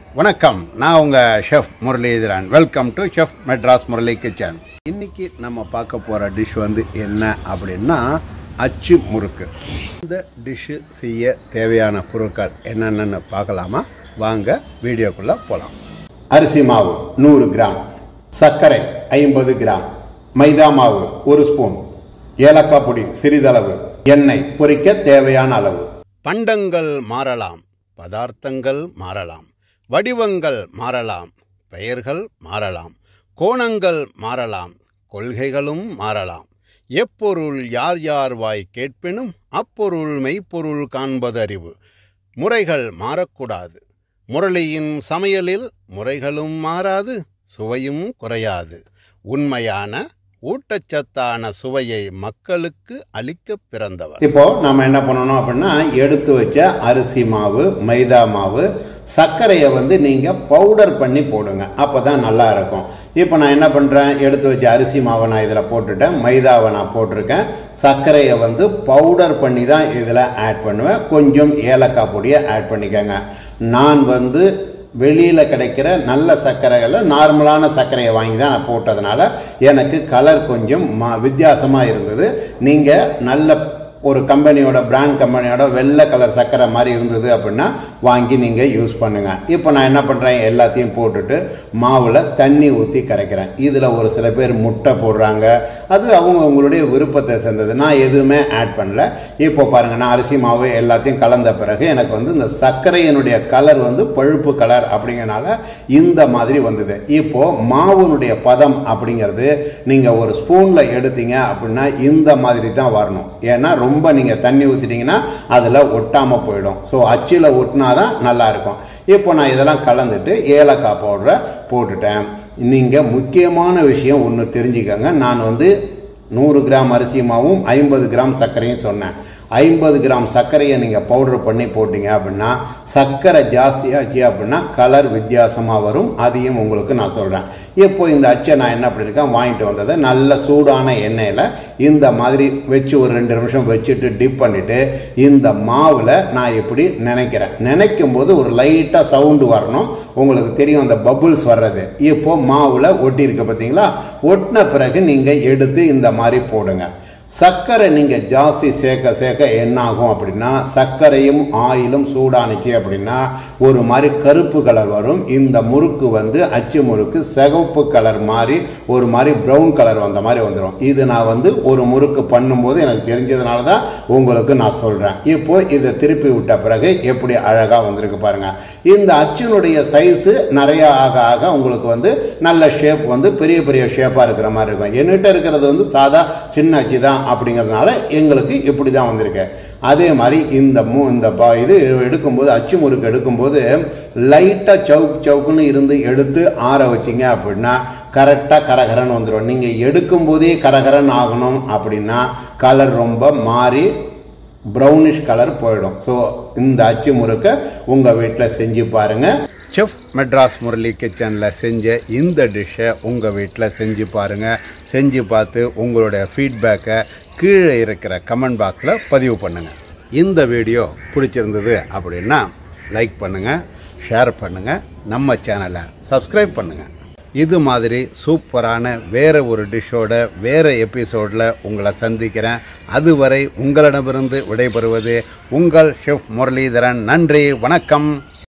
வணக்கம் நான் உங்கள் chef Muralidharan welcome to chef Madras Murali kitchen இன்னைக்கு நம்ம பார்க்க போகிற டிஷ் வந்து என்ன அப்படின்னா அச்சு முறுக்கு இந்த டிஷ்ஷு செய்ய தேவையான பொருட்கள் என்னென்னு பார்க்கலாமா வாங்க வீடியோக்குள்ளே போகலாம் அரிசி மாவு நூறு கிராம் சர்க்கரை ஐம்பது கிராம் மைதா மாவு ஒரு ஸ்பூன் ஏலக்காய் பொடி சிறிதளவு எண்ணெய் பொரிக்க தேவையான அளவு பண்டங்கள் மாறலாம் பதார்த்தங்கள் மாறலாம் வடிவங்கள் மாறலாம் பெயர்கள் மாறலாம் கோணங்கள் மாறலாம் கொள்கைகளும் மாறலாம் எப்பொருள் யார் யார் வாய் கேட்பினும் அப்பொருள் மெய்ப்பொருள் காண்பதறிவு முறைகள் மாறக்கூடாது முரளியின் சமையலில் முறைகளும் மாறாது சுவையும் குறையாது உண்மையான ஊட்டச்சத்தான சுவையை மக்களுக்கு அளிக்க பிறந்தவர் இப்போ நம்ம என்ன பண்ணணும் அப்படின்னா எடுத்து வச்ச அரிசி மாவு மைதா மாவு சர்க்கரையை வந்து நீங்க பவுடர் பண்ணி போடுங்க அப்பதான் நல்லா இருக்கும் இப்போ நான் என்ன பண்றேன் எடுத்து வச்ச அரிசி மாவை நான் இதில் போட்டுட்டேன் மைதாவை நான் போட்டிருக்கேன் சர்க்கரையை வந்து பவுடர் பண்ணி தான் இதில் ஆட் பண்ணுவேன் கொஞ்சம் ஏலக்காய் பொடியை ஆட் பண்ணிக்கோங்க நான் வந்து வெளியில் கிடைக்கிற நல்ல சர்க்கரைகளை நார்மலான சர்க்கரையை வாங்கி தான் நான் போட்டதுனால எனக்கு கலர் கொஞ்சம் மா வித்தியாசமாக இருந்தது நீங்கள் நல்ல ஒரு கம்பெனியோட பிராண்ட் கம்பெனியோட வெள்ளை கலர் சர்க்கரை மாதிரி இருந்தது அப்படின்னா வாங்கி நீங்கள் யூஸ் பண்ணுங்கள் இப்போ நான் என்ன பண்ணுறேன் எல்லாத்தையும் போட்டுட்டு மாவில் தண்ணி ஊற்றி கரைக்கிறேன் இதில் ஒரு சில பேர் முட்டை போடுறாங்க அது அவங்க உங்களுடைய விருப்பத்தை சேர்ந்தது நான் எதுவுமே ஆட் பண்ணல இப்போ பாருங்கள் நான் அரிசி மாவு எல்லாத்தையும் கலந்த பிறகு எனக்கு வந்து இந்த சர்க்கரையினுடைய கலர் வந்து பழுப்பு கலர் அப்படிங்கிறனால இந்த மாதிரி வந்தது இப்போ மாவுனுடைய பதம் அப்படிங்கிறது நீங்கள் ஒரு ஸ்பூனில் எடுத்தீங்க அப்படின்னா இந்த மாதிரி தான் வரணும் ஏன்னா ரொம்ப நீங்கள் தண்ணி ஊற்றிட்டீங்கன்னா அதில் ஒட்டாமல் போயிடும் ஸோ அச்சில் ஒட்டினா தான் நல்லாயிருக்கும் இப்போ நான் இதெல்லாம் கலந்துட்டு ஏலக்காய் பவுடரை போட்டுட்டேன் நீங்கள் முக்கியமான விஷயம் ஒன்று தெரிஞ்சுக்கங்க நான் வந்து நூறு கிராம் அரிசி மாவும் ஐம்பது கிராம் சர்க்கரையும் சொன்னேன் ஐம்பது கிராம் சர்க்கரையை நீங்கள் பவுடர் பண்ணி போட்டீங்க அப்படின்னா சர்க்கரை ஜாஸ்தியாச்சு அப்படின்னா கலர் வித்தியாசமாக வரும் அதையும் உங்களுக்கு நான் சொல்கிறேன் இப்போ இந்த அச்சை நான் என்ன பண்ணியிருக்கேன் வாங்கிட்டு வந்ததை நல்ல சூடான எண்ணெயில் இந்த மாதிரி வச்சு ஒரு ரெண்டு நிமிஷம் வச்சுட்டு டிப் பண்ணிவிட்டு இந்த மாவில் நான் இப்படி நினைக்கிறேன் நினைக்கும் போது ஒரு லைட்டாக சவுண்டு வரணும் உங்களுக்கு தெரியும் அந்த பபுள்ஸ் வர்றது இப்போ மாவில் ஒட்டியிருக்கு பார்த்தீங்களா ஒட்டின பிறகு நீங்கள் எடுத்து இந்த மாதிரி போடுங்க சர்க்கரை நீங்கள் ஜாஸ்தி சேர்க்க சேர்க்க என்ன ஆகும் அப்படின்னா சர்க்கரையும் ஆயிலும் சூடானுச்சு அப்படின்னா ஒரு மாதிரி கருப்பு கலர் வரும் இந்த முறுக்கு வந்து அச்சு முறுக்கு சிகப்பு கலர் மாதிரி ஒரு மாதிரி ப்ரௌன் கலர் வந்த மாதிரி வந்துடும் இது நான் வந்து ஒரு முறுக்கு பண்ணும்போது எனக்கு தெரிஞ்சதுனால தான் உங்களுக்கு நான் சொல்கிறேன் இப்போ இதை திருப்பி விட்ட பிறகு எப்படி அழகாக வந்திருக்கு பாருங்க இந்த அச்சினுடைய சைஸு நிறைய ஆக ஆக உங்களுக்கு வந்து நல்ல ஷேப் வந்து பெரிய பெரிய ஷேப்பாக இருக்கிற மாதிரி இருக்கும் என்கிட்ட இருக்கிறது வந்து சாதா சின்ன அச்சு தான் அப்படிங்கிறதுனால எங்களுக்கு இப்படி தான் வந்திருக்கு அதே மாதிரி இந்த மூ இந்த பா இது எடுக்கும்போது அச்சு முறுக்கு எடுக்கும்போது லைட்டாக சவுக் சவுக்குன்னு இருந்து எடுத்து ஆற வச்சிங்க அப்படின்னா கரெக்டாக கரகரன்னு வந்துடும் நீங்கள் எடுக்கும்போதே கரகரன் ஆகணும் அப்படின்னா கலர் ரொம்ப மாறி ப்ரௌனிஷ் கலர் போயிடும் ஸோ இந்த அச்சு முறுக்கை உங்கள் வீட்டில் செஞ்சு பாருங்கள் செஃப் மெட்ராஸ் முரளி கிச்சனில் செஞ்ச இந்த டிஷ்ஷை உங்கள் வீட்டில் செஞ்சு பாருங்கள் செஞ்சு பார்த்து உங்களுடைய ஃபீட்பேக்கை கீழே இருக்கிற கமெண்ட் பாக்ஸில் பதிவு பண்ணுங்கள் இந்த வீடியோ பிடிச்சிருந்தது அப்படின்னா லைக் பண்ணுங்கள் ஷேர் பண்ணுங்கள் நம்ம சேனலை சப்ஸ்கிரைப் பண்ணுங்கள் இது மாதிரி சூப்பரான வேறு ஒரு டிஷ்ஷோட வேறு எபிசோடில் உங்களை சந்திக்கிறேன் அதுவரை உங்களிடமிருந்து விடைபெறுவது உங்கள் ஷெஃப் முரளிதரன் நன்றி வணக்கம்